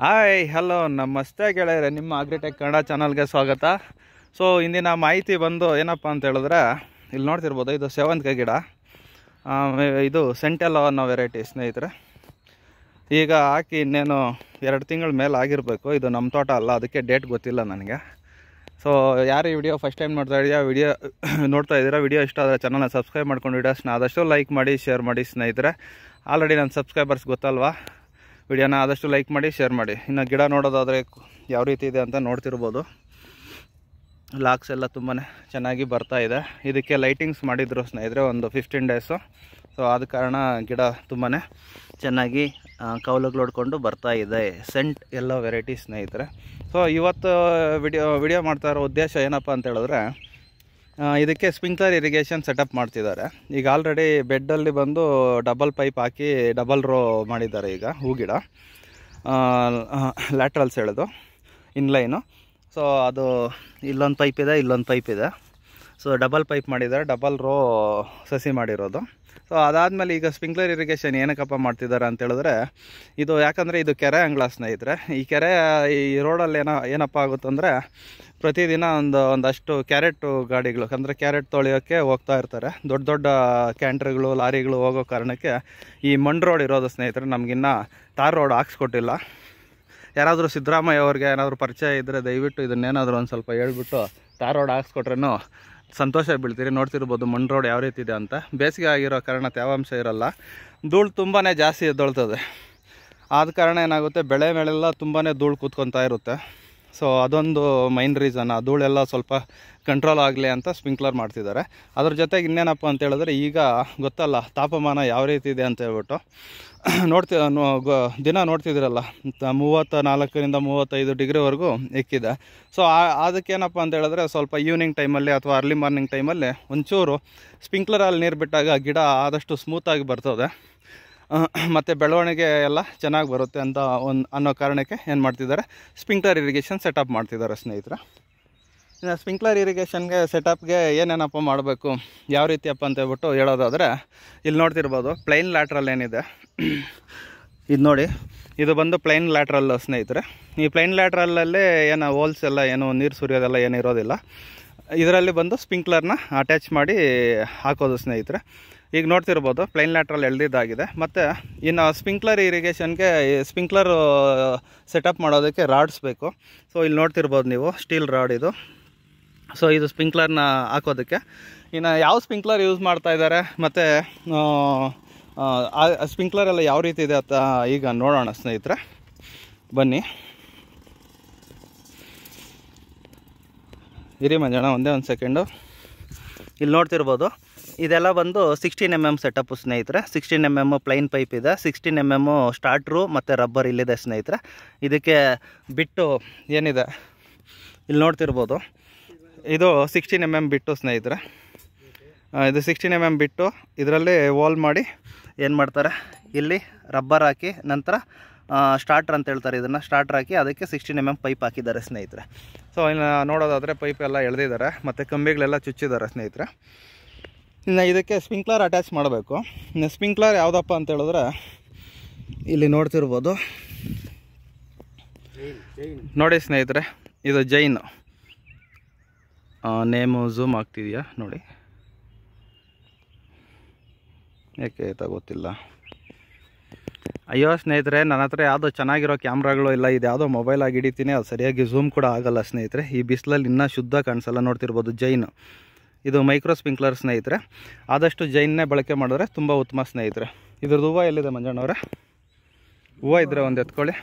Hi hello ನಮಸ್ತೆ ಗೆಳೆಯರೆ ನಿಮ್ಮ ಅಗ್ರಿಟೆಕ್ ಕನ್ನಡ ಚಾನಲ್ಗೆ ಸ್ವಾಗತ ಸೊ ಇಂದಿನ ಮಾಹಿತಿ ಬಂದು ಏನಪ್ಪ ಅಂತ ಹೇಳಿದ್ರೆ ಇಲ್ಲಿ ನೋಡ್ತಿರ್ಬೋದು ಇದು ಸೇವಂತಿಗೆ ಗಿಡ ಆ, ಇದು ಸೆಂಟೆಲ್ಲೋ ಅನ್ನೋ ವೆರೈಟಿ ಸ್ನೇಹಿತರೆ ಈಗ ಹಾಕಿ ಇನ್ನೇನು ಎರಡು ತಿಂಗಳ ಮೇಲೆ ಆಗಿರಬೇಕು ಇದು ನಮ್ಮ ತೋಟ ಅಲ್ಲ ಅದಕ್ಕೆ ಡೇಟ್ ಗೊತ್ತಿಲ್ಲ ನನಗೆ ಸೊ ಯಾರು ಈ ವಿಡಿಯೋ ಫಸ್ಟ್ ಟೈಮ್ ನೋಡ್ತಾ ಇದೆಯಾ ವಿಡಿಯೋ ನೋಡ್ತಾ ಇದ್ದೀರಾ ವಿಡಿಯೋ ಇಷ್ಟ ಆದರೆ ಚಾನಲ್ನ ಸಬ್ಸ್ಕ್ರೈಬ್ ಮಾಡ್ಕೊಂಡು ವಿಡಿಯೋಸ್ನ ಆದಷ್ಟು ಲೈಕ್ ಮಾಡಿ ಶೇರ್ ಮಾಡಿ ಸ್ನೇಹಿತರೆ ಆಲ್ರೆಡಿ ನನ್ನ ಸಬ್ಸ್ಕ್ರೈಬರ್ಸ್ ಗೊತ್ತಲ್ವಾ ವಿಡಿಯೋನ ಆದಷ್ಟು ಲೈಕ್ ಮಾಡಿ ಶೇರ್ ಮಾಡಿ ಇನ್ನು ಗಿಡ ನೋಡೋದಾದರೆ ಯಾವ ರೀತಿ ಇದೆ ಅಂತ ನೋಡ್ತಿರ್ಬೋದು ಲಾಕ್ಸ್ ಎಲ್ಲ ತುಂಬಾ ಚೆನ್ನಾಗಿ ಬರ್ತಾ ಇದೆ ಇದಕ್ಕೆ ಲೈಟಿಂಗ್ಸ್ ಮಾಡಿದ್ರು ಸ್ನೇಹಿತರೆ ಒಂದು ಫಿಫ್ಟೀನ್ ಡೇಸು ಸೊ ಆದ ಕಾರಣ ಗಿಡ ತುಂಬಾ ಚೆನ್ನಾಗಿ ಆ, ಕೌಲುಗಳು ಹೊಡ್ಕೊಂಡು ಬರ್ತಾ ಇದೆ ಸೆಂಟ್ ಎಲ್ಲ ವೆರೈಟಿ ಸ್ನೇಹಿತರೆ ಸೊ ಇವತ್ತು ವಿಡಿಯೋ ವಿಡಿಯೋ ಮಾಡ್ತಾ ಇರೋ ಉದ್ದೇಶ ಏನಪ್ಪ ಅಂತ ಹೇಳಿದ್ರೆ ಆ, ಇದಕ್ಕೆ ಸ್ಪ್ರಿಂಕ್ಲರ್ ಇರಿಗೇಷನ್ ಸೆಟಪ್ ಮಾಡ್ತಿದ್ದಾರೆ ಈಗ ಆಲ್ರೆಡಿ ಬೆಡ್ಡಲ್ಲಿ ಬಂದು ಡಬಲ್ ಪೈಪ್ ಹಾಕಿ ಡಬಲ್ ರೋ ಮಾಡಿದ್ದಾರೆ ಈಗ ಹೂ ಗಿಡ ಲ್ಯಾಟ್ರಲ್ಸ್ ಹೇಳೋದು ಇನ್ಲೈನು ಸೊ ಅದು ಇಲ್ಲೊಂದು ಪೈಪ್ ಇದೆ ಇಲ್ಲೊಂದು ಪೈಪ್ ಇದೆ ಸೊ ಡಬಲ್ ಪೈಪ್ ಮಾಡಿದ್ದಾರೆ ಡಬಲ್ ರೋ ಸಸಿ ಮಾಡಿರೋದು ಸೊ ಅದಾದಮೇಲೆ ಈಗ ಸ್ಪ್ರಿಂಕ್ಲರ್ ಇರಿಗೇಷನ್ ಏನಕ್ಕಪ್ಪ ಮಾಡ್ತಿದ್ದಾರೆ ಅಂತ ಹೇಳಿದ್ರೆ ಇದು ಯಾಕಂದರೆ ಇದು ಕೆರೆ ಅಂಗಳ ಸ್ನೇಹಿತರೆ ಈ ಕೆರೆ ಈ ರೋಡಲ್ಲಿ ಏನೋ ಏನಪ್ಪ ಆಗುತ್ತಂದರೆ ಪ್ರತಿದಿನ ಒಂದು ಒಂದಷ್ಟು ಕ್ಯಾರೆಟ್ ಗಾಡಿಗಳು ಅಂದರೆ ಕ್ಯಾರೆಟ್ ತೊಳೆಯೋಕ್ಕೆ ಹೋಗ್ತಾ ಇರ್ತಾರೆ ದೊಡ್ಡ ದೊಡ್ಡ ಕ್ಯಾಂಟ್ರಿಗಳು ಲಾರಿಗಳು ಹೋಗೋ ಕಾರಣಕ್ಕೆ ಈ ಮಣ್ಣು ರೋಡ್ ಇರೋದು ಸ್ನೇಹಿತರೆ ನಮಗಿನ್ನ ತಾರ್ ರೋಡ್ ಹಾಕ್ಸ್ಕೊಟ್ಟಿಲ್ಲ ಯಾರಾದರೂ ಸಿದ್ದರಾಮಯ್ಯ ಅವ್ರಿಗೆ ಏನಾದರೂ ಪರಿಚಯ ಇದ್ದರೆ ದಯವಿಟ್ಟು ಇದನ್ನೇನಾದರೂ ಒಂದು ಸ್ವಲ್ಪ ಹೇಳ್ಬಿಟ್ಟು ತಾರ್ ರೋಡ್ ಹಾಕ್ಸ್ಕೊಟ್ರೇನು ಸಂತೋಷ ಬೀಳ್ತೀರಿ ನೋಡ್ತಿರ್ಬೋದು ಮಣ್ಣು ರೋಡ್ ಯಾವ ರೀತಿ ಇದೆ ಅಂತ ಬೇಸಿಗೆ ಆಗಿರೋ ಕಾರಣ ತೇವಾಂಶ ಇರಲ್ಲ ಧೂಳು ತುಂಬಾ ಜಾಸ್ತಿ ಎದ್ದೊಳ್ತದೆ ಆದ ಕಾರಣ ಏನಾಗುತ್ತೆ ಬೆಳೆ ಮೇಲೆಲ್ಲ ತುಂಬಾ ಧೂಳು ಕೂತ್ಕೊತಾ ಇರುತ್ತೆ ಸೊ ಅದೊಂದು ಮೈನ್ ರೀಸನ್ ಆ ಧೂಳೆಲ್ಲ ಸ್ವಲ್ಪ ಕಂಟ್ರೋಲ್ ಆಗಲಿ ಅಂತ ಸ್ಪ್ರಿಂಕ್ಲರ್ ಮಾಡ್ತಿದ್ದಾರೆ ಅದ್ರ ಜೊತೆಗೆ ಇನ್ನೇನಪ್ಪ ಅಂತ ಹೇಳಿದ್ರೆ ಈಗ ಗೊತ್ತಲ್ಲ ತಾಪಮಾನ ಯಾವ ರೀತಿ ಇದೆ ಅಂತ ಹೇಳ್ಬಿಟ್ಟು ನೋಡ್ತಿ ನೋ- ಗೊ- ದಿನ ನೋಡ್ತಿದ್ದೀರಲ್ಲ ತ- ಮೂವತ್ತ ನಾಲ್ಕರಿಂದ ಮೂವತ್ತೈದು ಡಿಗ್ರಿವರೆಗೂ ಎಕ್ಕಿದೆ ಸೊ ಅದಕ್ಕೇನಪ್ಪ ಅಂತ ಹೇಳಿದ್ರೆ ಸ್ವಲ್ಪ ಈವ್ನಿಂಗ್ ಟೈಮಲ್ಲಿ ಅಥವಾ ಅರ್ಲಿ ಮಾರ್ನಿಂಗ್ ಟೈಮಲ್ಲಿ ಒಂಚೂರು ಸ್ಪ್ರಿಂಕ್ಲರಲ್ಲಿ ನೀರು ಬಿಟ್ಟಾಗ ಗಿಡ ಆದಷ್ಟು ಸ್ಮೂತಾಗಿ ಬರ್ತದೆ ಮತ್ತು ಬೆಳವಣಿಗೆ ಎಲ್ಲ ಚೆನ್ನಾಗಿ ಬರುತ್ತೆ ಅಂತ ಒಂದು ಅನ್ನೋ ಕಾರಣಕ್ಕೆ ಏನು ಮಾಡ್ತಿದ್ದಾರೆ ಸ್ಪ್ರಿಂಕ್ಲರ್ ಇರಿಗೇಷನ್ ಸೆಟಪ್ ಮಾಡ್ತಿದ್ದಾರೆ ಸ್ನೇಹಿತರೆ ಇನ್ನು ಸ್ಪ್ರಿಂಕ್ಲರ್ ಇರಿಗೇಷನ್ಗೆ ಸೆಟಪ್ಗೆ ಏನೇನಪ್ಪ ಮಾಡಬೇಕು ಯಾವ ರೀತಿಯಪ್ಪ ಅಂತ ಹೇಳ್ಬಿಟ್ಟು ಹೇಳೋದಾದರೆ ಇಲ್ಲಿ ನೋಡ್ತಿರ್ಬೋದು ಪ್ಲೈನ್ ಲ್ಯಾಟ್ರಲ್ ಏನಿದೆ ಇದು ನೋಡಿ ಇದು ಬಂದು ಪ್ಲೈನ್ ಲ್ಯಾಟ್ರಲ್ ಸ್ನೇಹಿತರೆ ಈ ಪ್ಲೈನ್ ಲ್ಯಾಟ್ರಲ್ಲಲ್ಲೇ ಏನು ಹೋಲ್ಸ್ ಎಲ್ಲ ಏನು ನೀರು ಸುರಿಯೋದೆಲ್ಲ ಏನು ಇರೋದಿಲ್ಲ ಇದರಲ್ಲಿ ಬಂದು ಸ್ಪ್ರಿಂಕ್ಲರ್ನ ಅಟ್ಯಾಚ್ ಮಾಡಿ ಹಾಕೋದು ಸ್ನೇಹಿತರೆ ಈಗ ನೋಡ್ತಿರ್ಬೋದು ಪ್ಲೈನ್ ಲ್ಯಾಟ್ರಲ್ ಎಳ್ದಿದ್ದಾಗಿದೆ ಮತ್ತು ಇನ್ನು ಸ್ಪ್ರಿಂಕ್ಲರ್ ಇರಿಗೇಷನ್ಗೆ ಸ್ಪ್ರಿಂಕ್ಲರ್ ಸೆಟಪ್ ಮಾಡೋದಕ್ಕೆ ರಾಡ್ಸ್ ಬೇಕು ಸೊ ಇಲ್ಲಿ ನೋಡ್ತಿರ್ಬೋದು ನೀವು ಸ್ಟೀಲ್ ರಾಡ್ ಇದು ಸೊ ಇದು ಸ್ಪ್ರಿಂಕ್ಲರ್ನ ಹಾಕೋದಕ್ಕೆ ಇನ್ನು ಯಾವ ಸ್ಪ್ರಿಂಕ್ಲರ್ ಯೂಸ್ ಮಾಡ್ತಾ ಇದ್ದಾರೆ ಮತ್ತು ಸ್ಪ್ರಿಂಕ್ಲರ್ ಎಲ್ಲ ಯಾವ ರೀತಿ ಇದೆ ಅಂತ ಈಗ ನೋಡೋಣ ಸ್ನೇಹಿತರೆ ಬನ್ನಿ ಇರಿ ಮಂಜಣ್ಣ ಒಂದೇ ಒಂದು ಸೆಕೆಂಡು ಇಲ್ಲಿ ನೋಡ್ತಿರ್ಬೋದು ಇದೆಲ್ಲ ಬಂದು ಸಿಕ್ಸ್ಟೀನ್ ಎಮ್ ಎಮ್ ಸೆಟಪ್ಪು ಸ್ನೇಹಿತರೆ sixteen M M plain pipe ಇದೆ ಸಿಕ್ಸ್ಟೀನ್ ಎಮ್ ಎಮ್ಮು ಸ್ಟಾರ್ಟ್ರು ಮತ್ತು ರಬ್ಬರ್ ಇಲ್ಲಿದೆ ಸ್ನೇಹಿತರೆ ಇದಕ್ಕೆ ಬಿಟ್ಟು ಏನಿದೆ ಇಲ್ಲಿ ನೋಡ್ತಿರ್ಬೋದು ಇದು ಸಿಕ್ಸ್ಟೀನ್ ಎಮ್ ಎಮ್ ಬಿಟ್ಟು ಸ್ನೇಹಿತರೆ ಆ, ಇದು ಸಿಕ್ಸ್ಟೀನ್ ಎಮ್ ಎಮ್ ಬಿಟ್ಟು ಇದರಲ್ಲಿ ವಾಲ್ ಮಾಡಿ ಏನು ಮಾಡ್ತಾರೆ ಇಲ್ಲಿ ರಬ್ಬರ್ ಹಾಕಿ ನಂತರ ಸ್ಟಾರ್ಟ್ರ್ ಅಂತ ಹೇಳ್ತಾರೆ ಇದನ್ನು ಸ್ಟಾರ್ಟ್ರ್ ಹಾಕಿ ಅದಕ್ಕೆ ಸಿಕ್ಸ್ಟೀನ್ ಎಮ್ ಎಮ್ ಪೈಪ್ ಹಾಕಿದ್ದಾರೆ ಸ್ನೇಹಿತರೆ ಸೊ ಇನ್ನು ನೋಡೋದಾದರೆ ಪೈಪ್ ಎಲ್ಲ ಎಳೆದಿದ್ದಾರೆ ಮತ್ತು ಕಂಬಿಗಳೆಲ್ಲ ಚುಚ್ಚಿದ್ದಾರೆ ಸ್ನೇಹಿತರೆ ಇನ್ನು ಇದಕ್ಕೆ ಸ್ಪ್ರಿಂಕ್ಲರ್ ಅಟ್ಯಾಚ್ ಮಾಡಬೇಕು ಇನ್ನು ಸ್ಪ್ರಿಂಕ್ಲರ್ ಯಾವುದಪ್ಪ ಅಂತ ಹೇಳಿದ್ರೆ ಇಲ್ಲಿ ನೋಡ್ತಿರ್ಬೋದು ನೋಡಿ ಸ್ನೇಹಿತರೆ ಇದು ಜೈನ್ ನೇಮು ಝೂಮ್ ಆಗ್ತಿದೆಯಾ ನೋಡಿ ಯಾಕೆ ಆಯ್ತಾ ಗೊತ್ತಿಲ್ಲ ಅಯ್ಯೋ ಸ್ನೇಹಿತರೆ ನನ್ನ ಹತ್ರ ಯಾವುದೋ ಚೆನ್ನಾಗಿರೋ ಕ್ಯಾಮ್ರಾಗಳು ಇಲ್ಲ ಇದು ಯಾವುದೋ ಮೊಬೈಲಾಗಿ ಹಿಡಿತೀನಿ ಅದು ಸರಿಯಾಗಿ ಝೂಮ್ ಕೂಡ ಆಗಲ್ಲ ಸ್ನೇಹಿತರೆ ಈ ಬಿಸಿಲಲ್ಲಿ ಇನ್ನೂ ಶುದ್ಧ ಕಾಣಿಸಲ್ಲ ನೋಡ್ತಿರ್ಬೋದು ಜೈನ್ ಇದು ಮೈಕ್ರೋ ಸ್ಪ್ರಿಂಕ್ಲರ್ ಸ್ನೇಹಿತರೆ ಆದಷ್ಟು ಜೈನ್ನೇ ಬಳಕೆ ಮಾಡಿದ್ರೆ ತುಂಬ ಉತ್ತಮ ಸ್ನೇಹಿತರೆ ಇದ್ರದ್ದು ಹೂವು ಎಲ್ಲಿದೆ ಮಂಜಣ್ಣವ್ರೆ ಹೂವು ಇದ್ದರೆ ಒಂದು ಎತ್ಕೊಳ್ಳಿ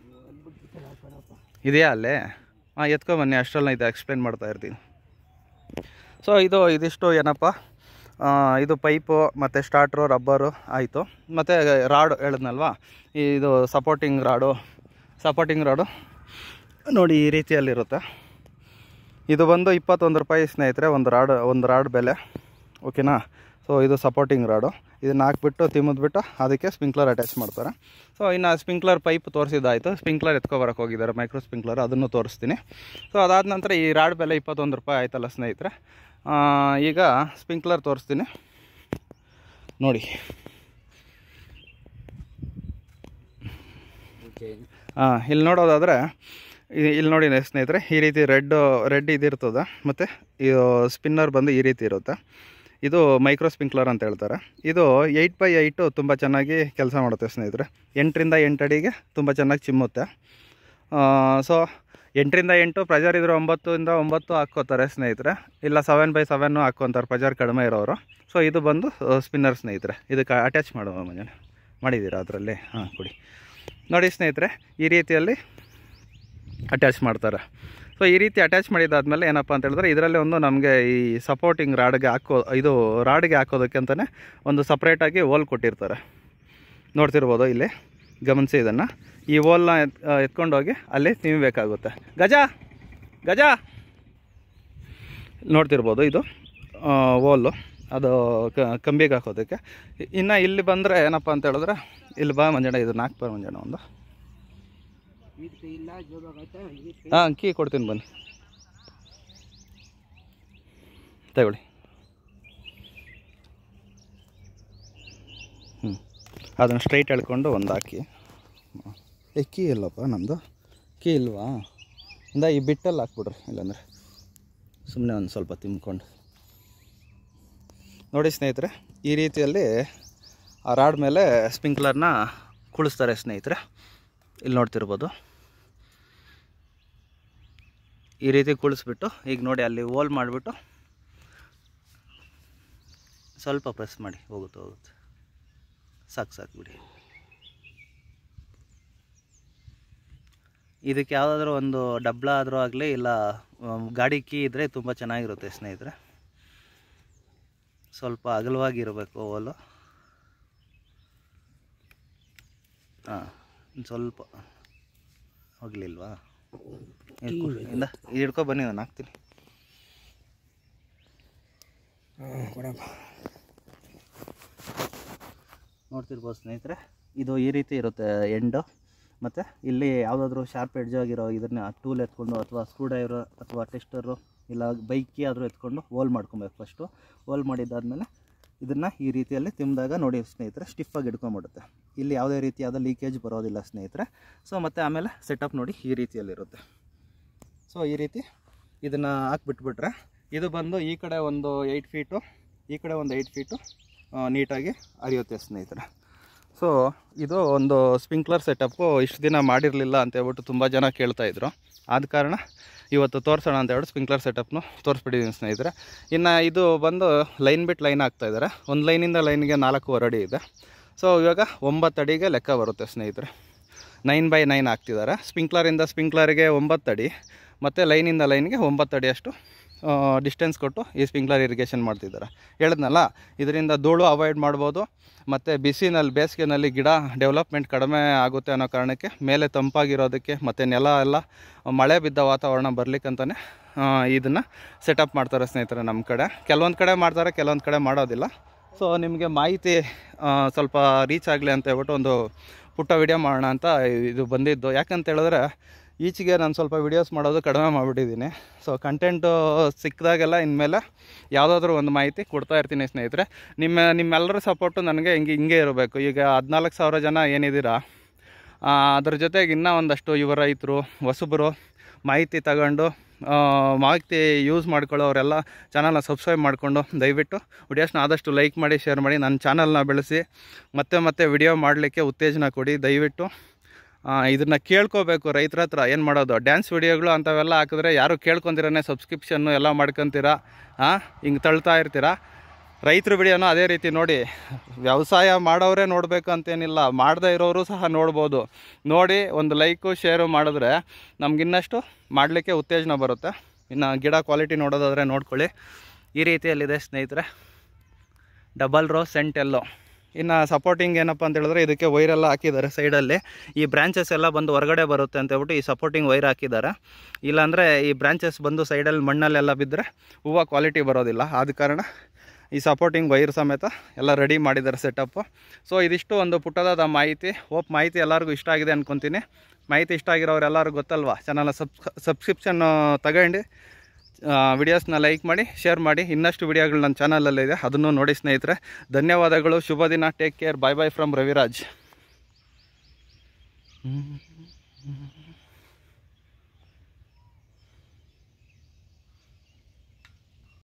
ಇದೆಯಾ ಅಲ್ಲೇ ಹಾಂ ಎತ್ಕೊ ಬನ್ನಿ ಅಷ್ಟರಲ್ಲಿ ಇದು ಎಕ್ಸ್ಪ್ಲೇನ್ ಮಾಡ್ತಾ ಇರ್ತೀನಿ ಸೊ ಇದು ಇದಿಷ್ಟು ಏನಪ್ಪ ಆ, ಇದು ಪೈಪು ಮತ್ತು ಸ್ಟಾರ್ಟ್ರು ರಬ್ಬರು ಆಯಿತು ಮತ್ತು ರಾಡ್ ಹೇಳಿದ್ನಲ್ವಾ ಇದು ಸಪೋರ್ಟಿಂಗ್ ರಾಡು ಸಪೋರ್ಟಿಂಗ್ ರಾಡು ನೋಡಿ ಈ ರೀತಿಯಲ್ಲಿರುತ್ತೆ ಇದು ಬಂದು ಇಪ್ಪತ್ತೊಂದು ರೂಪಾಯಿ ಸ್ನೇಹಿತರೆ ಒಂದು ರಾಡ್ ಒಂದು ರಾಡ್ ಬೆಲೆ ಓಕೆನಾ ಸೊ ಇದು ಸಪೋರ್ಟಿಂಗ್ ರಾಡು ಇದನ್ನು ಹಾಕ್ಬಿಟ್ಟು ತಿಮ್ಮಿದ್ಬಿಟ್ಟು ಅದಕ್ಕೆ ಸ್ಪ್ರಿಂಕ್ಲರ್ ಅಟ್ಯಾಚ್ ಮಾಡ್ತಾರೆ ಸೊ ಇನ್ನು ಸ್ಪ್ರಿಂಕ್ಲರ್ ಪೈಪ್ ತೋರಿಸಿದ್ದಾಯಿತು ಸ್ಪ್ರಿಂಕ್ಲರ್ ಎತ್ಕೊಬರಕ್ಕೆ ಹೋಗಿದ್ದಾರೆ ಮೈಕ್ರೋ ಸ್ಪ್ರಿಂಕ್ಲರ್ ಅದನ್ನು ತೋರಿಸ್ತೀನಿ ಸೊ ಅದಾದ ನಂತರ ಈ ರಾಡ್ ಬೆಲೆ ಇಪ್ಪತ್ತೊಂದು ರೂಪಾಯಿ ಆಯ್ತಲ್ಲ ಸ್ನೇಹಿತರೆ ಆ, ಈಗ ಸ್ಪ್ರಿಂಕ್ಲರ್ ತೋರಿಸ್ತೀನಿ ನೋಡಿ ಚೈನ್ ಹಾಂ ಇಲ್ಲಿ ನೋಡೋದಾದರೆ ಇಲ್ಲಿ ನೋಡಿ ಸ್ನೇಹಿತರೆ ಈ ರೀತಿ ರೆಡ್ ರೆಡ್ ಇದಿರ್ತದೆ ಮತ್ತು ಇದು ಸ್ಪಿನ್ನರ್ ಬಂದು ಈ ರೀತಿ ಇರುತ್ತೆ ಇದು ಮೈಕ್ರೋ ಸ್ಪಿಂಕ್ಲರ್ ಅಂತ ಹೇಳ್ತಾರೆ ಇದು ಏಯ್ಟ್ ಬೈ ಏಯ್ಟು ತುಂಬ ಚೆನ್ನಾಗಿ ಕೆಲಸ ಮಾಡುತ್ತೆ ಸ್ನೇಹಿತರೆ ಎಂಟರಿಂದ ಎಂಟು ಅಡಿಗೆ ತುಂಬ ಚೆನ್ನಾಗಿ ಚಿಮ್ಮುತ್ತೆ ಸೊ ಎಂಟರಿಂದ ಎಂಟು ಪ್ರೆಜರ್ ಇದ್ರೆ ಒಂಬತ್ತರಿಂದ ಒಂಬತ್ತು ಹಾಕ್ಕೋತಾರೆ ಸ್ನೇಹಿತರೆ ಇಲ್ಲ ಸೆವೆನ್ ಬೈ ಸೆವೆನ್ನು ಹಾಕ್ಕೊತಾರೆ ಪ್ರೆಜರ್ ಕಡಿಮೆ ಇರೋರು ಸೊ ಇದು ಬಂದು ಸ್ಪಿನ್ನರ್ ಸ್ನೇಹಿತರೆ ಇದಕ್ಕೆ ಅಟ್ಯಾಚ್ ಮಾಡುವ ಮುಂಜಾನೆ ಮಾಡಿದ್ದೀರಾ ಅದರಲ್ಲಿ ಹಾಂ ಕೊಡಿ ನೋಡಿ ಸ್ನೇಹಿತರೆ ಈ ರೀತಿಯಲ್ಲಿ ಅಟ್ಯಾಚ್ ಮಾಡ್ತಾರೆ ಸೊ ಈ ರೀತಿ ಅಟ್ಯಾಚ್ ಮಾಡಿದಾದ್ಮೇಲೆ ಏನಪ್ಪ ಅಂತ ಹೇಳಿದ್ರೆ ಇದರಲ್ಲಿ ಒಂದು ನಮಗೆ ಈ ಸಪೋರ್ಟಿಂಗ್ ರಾಡ್ಗೆ ಹಾಕೋ ಇದು ರಾಡ್ಗೆ ಹಾಕೋದಕ್ಕೆ ಅಂತಲೇ ಒಂದು ಸಪ್ರೇಟಾಗಿ ಓಲ್ ಕೊಟ್ಟಿರ್ತಾರೆ ನೋಡ್ತಿರ್ಬೋದು ಇಲ್ಲಿ ಗಮನಿಸಿ ಇದನ್ನು ಈ ಓಲ್ನ ಎತ್ ಎತ್ಕೊಂಡೋಗಿ ಅಲ್ಲಿ ತಿನ್ನಬೇಕಾಗುತ್ತೆ ಗಜ ಗಜ ನೋಡ್ತಿರ್ಬೋದು ಇದು ಓಲು ಅದು ಕ- ಕಂಬಿಗೆ ಹಾಕೋದಕ್ಕೆ ಇನ್ನು ಇಲ್ಲಿ ಬಂದರೆ ಏನಪ್ಪ ಅಂತ ಹೇಳಿದ್ರೆ ಇಲ್ಲಿ ಬಾ ಮಂಜಣ್ಣ ಇದು ನಾಲ್ಕು ಬಾ ಮಂಜಣ್ಣ ಒಂದು ಇದಕ್ಕೆ ಇಲ್ಲ ಜೋಬಾಗೈತೆ ಇದಕ್ಕೆ ಹಾಂ ಕೀ ಕೊಡ್ತೀನಿ ಬನ್ನಿ ತಗೊಳ್ಳಿ ಹ್ಞೂ ಅದನ್ನು ಸ್ಟ್ರೈಟ್ ಎಳ್ಕೊಂಡು ಒಂದು ಹಾಕಿ ಹ್ಮ್. ಏ ಕೀ ಇಲ್ಲಪ್ಪ ನಮ್ಮದು ಕೀ ಇಲ್ವಾ ಇಂದ ಈ ಬಿಟ್ಟಲ್ಲಿ ಹಾಕ್ಬಿಡ್ರಿ ಇಲ್ಲಾಂದ್ರೆ ಸುಮ್ಮನೆ ಒಂದು ಸ್ವಲ್ಪ ತಿಮ್ಕೊಂಡು ನೋಡಿ ಸ್ನೇಹಿತರೆ ಈ ರೀತಿಯಲ್ಲಿ ಆ ರಾಡ್ ಮೇಲೆ ಸ್ಪ್ರಿಂಕ್ಲರ್ನ ಕುಳಿಸ್ತಾರೆ ಸ್ನೇಹಿತರೆ ಇಲ್ಲಿ ನೋಡ್ತಿರ್ಬೋದು ಈ ರೀತಿ ಕುಳಿಸ್ಬಿಟ್ಟು ಈಗ ನೋಡಿ ಅಲ್ಲಿ ಹೋಲ್ ಮಾಡಿಬಿಟ್ಟು ಸ್ವಲ್ಪ ಪ್ರೆಸ್ ಮಾಡಿ ಹೋಗುತ್ತೆ ಹೋಗುತ್ತೆ ಸಾಕು ಸಾಕು ಬಿಡಿ ಇದಕ್ಕೆ ಯಾವುದಾದ್ರೂ ಒಂದು ಡಬ್ಲ ಆದರೂ ಆಗಲಿ ಇಲ್ಲ ಆಮ್, ಗಾಡಿ ಕೀ ಇದ್ದರೆ ತುಂಬ ಚೆನ್ನಾಗಿರುತ್ತೆ ಸ್ನೇಹಿತರೆ ಸ್ವಲ್ಪ ಅಗಲವಾಗಿರಬೇಕು ಓಲು ಹಾಂ ಸ್ವಲ್ಪ ಹೋಗ್ಲಿಲ್ವಾ ಹಿಡ್ಕೊ ಇಂದ ಹಿಡ್ಕೊ ಬನ್ನಿ ನಾನು ಹಾಕ್ತೀನಿ ಕೊಡಪ್ಪ ನೋಡ್ತಿರ್ಬೋದು ಸ್ನೇಹಿತರೆ ಇದು ಈ ರೀತಿ ಇರುತ್ತೆ ಎಂಡು ಮತ್ತು ಇಲ್ಲಿ ಯಾವುದಾದ್ರೂ ಶಾರ್ಪ್ ಎಡ್ಜ್ ಆಗಿರೋ ಇದನ್ನ ಟೂಲ್ ಎತ್ಕೊಂಡು ಅಥವಾ ಸ್ಕ್ರೂ ಡ್ರೈವರ್ ಅಥವಾ ಟೆಸ್ಟರು ಇಲ್ಲ ಬೈಕಿ ಆದರೂ ಎತ್ಕೊಂಡು ಹೋಲ್ ಮಾಡ್ಕೊಬೇಕು ಫಸ್ಟು ಹೋಲ್ ಮಾಡಿದ್ದಾದಮೇಲೆ ಇದನ್ನು ಈ ರೀತಿಯಲ್ಲಿ ತಿಂದಾಗ ನೋಡಿ ಸ್ನೇಹಿತರೆ ಸ್ಟಿಫಾಗಿ ಹಿಡ್ಕೊಂಬಿಡುತ್ತೆ ಇಲ್ಲಿ ಯಾವುದೇ ರೀತಿಯಾದ ಲೀಕೇಜ್ ಬರೋದಿಲ್ಲ ಸ್ನೇಹಿತರೆ ಸೊ ಮತ್ತು ಆಮೇಲೆ ಸೆಟಪ್ ನೋಡಿ ಈ ರೀತಿಯಲ್ಲಿರುತ್ತೆ ಸೊ ಈ ರೀತಿ ಇದನ್ನು ಹಾಕ್ಬಿಟ್ಬಿಟ್ರೆ ಇದು ಬಂದು ಈ ಕಡೆ ಒಂದು ಏಯ್ಟ್ ಫೀಟು ಈ ಕಡೆ ಒಂದು ಏಯ್ಟ್ ಫೀಟು ನೀಟಾಗಿ ಹರಿಯುತ್ತೆ ಸ್ನೇಹಿತರೆ ಸೊ ಇದು ಒಂದು ಸ್ಪ್ರಿಂಕ್ಲರ್ ಸೆಟಪ್ಪು ಇಷ್ಟು ದಿನ ಮಾಡಿರಲಿಲ್ಲ ಅಂತ ಹೇಳ್ಬಿಟ್ಟು ತುಂಬ ಜನ ಕೇಳ್ತಾ ಇದ್ರು ಆದ ಕಾರಣ ಇವತ್ತು ತೋರಿಸೋಣ ಅಂತ ಹೇಳ್ಬಿಟ್ಟು ಸ್ಪ್ರಿಂಕ್ಲರ್ ಸೆಟಪ್ನು ತೋರಿಸ್ಬಿಟ್ಟಿದ್ದೀನಿ ಸ್ನೇಹಿತರೆ ಇನ್ನು ಇದು ಬಂದು ಲೈನ್ ಬಿಟ್ಟು ಲೈನ್ ಹಾಕ್ತಾ ಇದ್ದಾರೆ ಒಂದು ಲೈನಿಂದ ಲೈನ್ಗೆ ನಾಲ್ಕೂವರೆ ಅಡಿ ಇದೆ ಸೊ ಇವಾಗ ಒಂಬತ್ತು ಅಡಿಗೆ ಲೆಕ್ಕ ಬರುತ್ತೆ ಸ್ನೇಹಿತರೆ ನೈನ್ ಬೈ ನೈನ್ ಹಾಕ್ತಿದ್ದಾರೆ ಸ್ಪ್ರಿಂಕ್ಲರಿಂದ ಸ್ಪ್ರಿಂಕ್ಲರ್ಗೆ ಒಂಬತ್ತು ಅಡಿ ಮತ್ತು ಲೈನಿಂದ ಲೈನ್ಗೆ ಒಂಬತ್ತು ಅಡಿ ಅಷ್ಟು ಡಿಸ್ಟೆನ್ಸ್ ಕೊಟ್ಟು ಈ ಸ್ಪ್ರಿಂಕ್ಲರ್ ಇರಿಗೇಷನ್ ಮಾಡ್ತಿದ್ದಾರೆ ಹೇಳಿದ್ನಲ್ಲ ಇದರಿಂದ ಧೂಳು ಅವಾಯ್ಡ್ ಮಾಡ್ಬೋದು ಮತ್ತು ಬಿಸಿನಲ್ಲಿ ಬೇಸಿಗೆನಲ್ಲಿ ಗಿಡ ಡೆವಲಪ್ಮೆಂಟ್ ಕಡಿಮೆ ಆಗುತ್ತೆ ಅನ್ನೋ ಕಾರಣಕ್ಕೆ ಮೇಲೆ ತಂಪಾಗಿರೋದಕ್ಕೆ ಮತ್ತು ನೆಲ ಎಲ್ಲ ಮಳೆ ಬಿದ್ದ ವಾತಾವರಣ ಬರ್ಲಿಕ್ಕಂತಲೇ ಇದನ್ನು ಸೆಟಪ್ ಮಾಡ್ತಾರೆ ಸ್ನೇಹಿತರೆ ನಮ್ಮ ಕಡೆ ಕೆಲವೊಂದು ಕಡೆ ಮಾಡ್ತಾರೆ ಕೆಲವೊಂದು ಕಡೆ ಮಾಡೋದಿಲ್ಲ ಸೊ ನಿಮಗೆ ಮಾಹಿತಿ ಆ, ಸ್ವಲ್ಪ ರೀಚ್ ಆಗಲಿ ಅಂತ ಹೇಳ್ಬಿಟ್ಟು ಒಂದು ಪುಟ್ಟ ವಿಡಿಯೋ ಮಾಡೋಣ ಅಂತ ಇದು ಬಂದಿದ್ದು ಯಾಕಂತ ಹೇಳಿದ್ರೆ ಈಚೆಗೆ ನಾನು ಸ್ವಲ್ಪ ವಿಡಿಯೋಸ್ ಮಾಡೋದು ಕಡಿಮೆ ಮಾಡಿಬಿಟ್ಟಿದ್ದೀನಿ ಸೊ ಕಂಟೆಂಟು ಸಿಕ್ಕಿದಾಗೆಲ್ಲ ಇನ್ಮೇಲೆ ಯಾವುದಾದ್ರೂ ಒಂದು ಮಾಹಿತಿ ಕೊಡ್ತಾ ಇರ್ತೀನಿ ಸ್ನೇಹಿತರೆ ನಿಮ್ಮ ನಿಮ್ಮೆಲ್ಲರ ಸಪೋರ್ಟು ನನಗೆ ಹಿಂಗೆ ಹಿಂಗೆ ಇರಬೇಕು ಈಗ ಹದಿನಾಲ್ಕು ಸಾವಿರ ಜನ ಏನಿದ್ದೀರಾ ಆ, ಅದ್ರ ಜೊತೆಗೆ ಇನ್ನೂ ಒಂದಷ್ಟು ಯುವ ರೈತರು ಹೊಸಬರು ಮಾಹಿತಿ ತಗೊಂಡು ಆ, ಮಾಹಿತಿ ಯೂಸ್ ಮಾಡ್ಕೊಳ್ಳೋರೆಲ್ಲ ಚಾನಲ್ನ ಸಬ್ಸ್ಕ್ರೈಬ್ ಮಾಡಿಕೊಂಡು ದಯವಿಟ್ಟು ವಿಡಿಯೋಸ್ನ ಆದಷ್ಟು ಲೈಕ್ ಮಾಡಿ ಶೇರ್ ಮಾಡಿ ನನ್ನ ಚಾನಲ್ನ ಬೆಳೆಸಿ ಮತ್ತೆ ಮತ್ತೆ ವಿಡಿಯೋ ಮಾಡಲಿಕ್ಕೆ ಉತ್ತೇಜನ ಕೊಡಿ ದಯವಿಟ್ಟು ಇದನ್ನು ಕೇಳ್ಕೋಬೇಕು ರೈತರ ಹತ್ರ ಏನು ಮಾಡೋದು ಡ್ಯಾನ್ಸ್ ವಿಡಿಯೋಗಳು ಅಂಥವೆಲ್ಲ ಹಾಕಿದ್ರೆ ಯಾರು ಕೇಳ್ಕೊಂತಿರನೇ ಸಬ್ಸ್ಕ್ರಿಪ್ಷನ್ನು ಎಲ್ಲ ಮಾಡ್ಕೊತೀರಾ ಹಾಂ ಹಿಂಗೆ ತಳ್ತಾ ಇರ್ತೀರಾ ರೈತರ ವಿಡಿಯೋನು ಅದೇ ರೀತಿ ನೋಡಿ ವ್ಯವಸಾಯ ಮಾಡೋರೇ ನೋಡಬೇಕು ಅಂತೇನಿಲ್ಲ ಮಾಡದೇ ಇರೋರು ಸಹ ನೋಡ್ಬೋದು ನೋಡಿ ಒಂದು ಲೈಕು ಶೇರು ಮಾಡಿದ್ರೆ ನಮಗಿನ್ನಷ್ಟು ಮಾಡಲಿಕ್ಕೆ ಉತ್ತೇಜನ ಬರುತ್ತೆ ಇನ್ನು ಗಿಡ ಕ್ವಾಲಿಟಿ ನೋಡೋದಾದರೆ ನೋಡ್ಕೊಳ್ಳಿ ಈ ರೀತಿಯಲ್ಲಿದೆ ಸ್ನೇಹಿತರೆ ಡಬಲ್ ರೋ ಸೆಂಟ್ ಎಲ್ಲೋ ಇನ್ನು ಸಪೋರ್ಟಿಂಗ್ ಏನಪ್ಪ ಅಂತ ಹೇಳಿದ್ರೆ ಇದಕ್ಕೆ ವೈರೆಲ್ಲ ಹಾಕಿದ್ದಾರೆ ಸೈಡಲ್ಲಿ ಈ ಬ್ರಾಂಚಸ್ ಎಲ್ಲ ಬಂದು ಹೊರಗಡೆ ಬರುತ್ತೆ ಅಂತ ಹೇಳ್ಬಿಟ್ಟು ಈ ಸಪೋರ್ಟಿಂಗ್ ವೈರ್ ಹಾಕಿದ್ದಾರೆ ಇಲ್ಲಾಂದರೆ ಈ ಬ್ರಾಂಚಸ್ ಬಂದು ಸೈಡಲ್ಲಿ ಮಣ್ಣಲ್ಲೆಲ್ಲ ಬಿದ್ದರೆ ಹೂವು ಕ್ವಾಲಿಟಿ ಬರೋದಿಲ್ಲ ಆದ ಕಾರಣ ಈ ಸಪೋರ್ಟಿಂಗ್ ವೈರ್ ಸಮೇತ ಎಲ್ಲ ರೆಡಿ ಮಾಡಿದ್ದಾರೆ ಸೆಟಪ್ಪು ಸೊ ಇದಿಷ್ಟು ಒಂದು ಪುಟ್ಟದಾದ ಮಾಹಿತಿ ಹೋಪ್ ಮಾಹಿತಿ ಎಲ್ಲರಿಗೂ ಇಷ್ಟ ಆಗಿದೆ ಅಂದ್ಕೊತೀನಿ ಮಾಹಿತಿ ಇಷ್ಟ ಆಗಿರೋರು ಎಲ್ಲರಿಗೂ ಗೊತ್ತಲ್ವಾ ಚಾನಲ್ನ ಸಬ್ಸ್ ಸಬ್ಸ್ಕ್ರಿಪ್ಷನ್ ತಗೊಂಡು ವಿಡಿಯೋಸ್ನ ಲೈಕ್ ಮಾಡಿ ಶೇರ್ ಮಾಡಿ ಇನ್ನಷ್ಟು ವಿಡಿಯೋಗಳು ನನ್ನ ಚಾನಲಲ್ಲಿದೆ ಅದನ್ನು ನೋಡಿ ಸ್ನೇಹಿತರೆ ಧನ್ಯವಾದಗಳು ಶುಭ ದಿನ take care bye bye from Raviraj ಹ್ಞೂ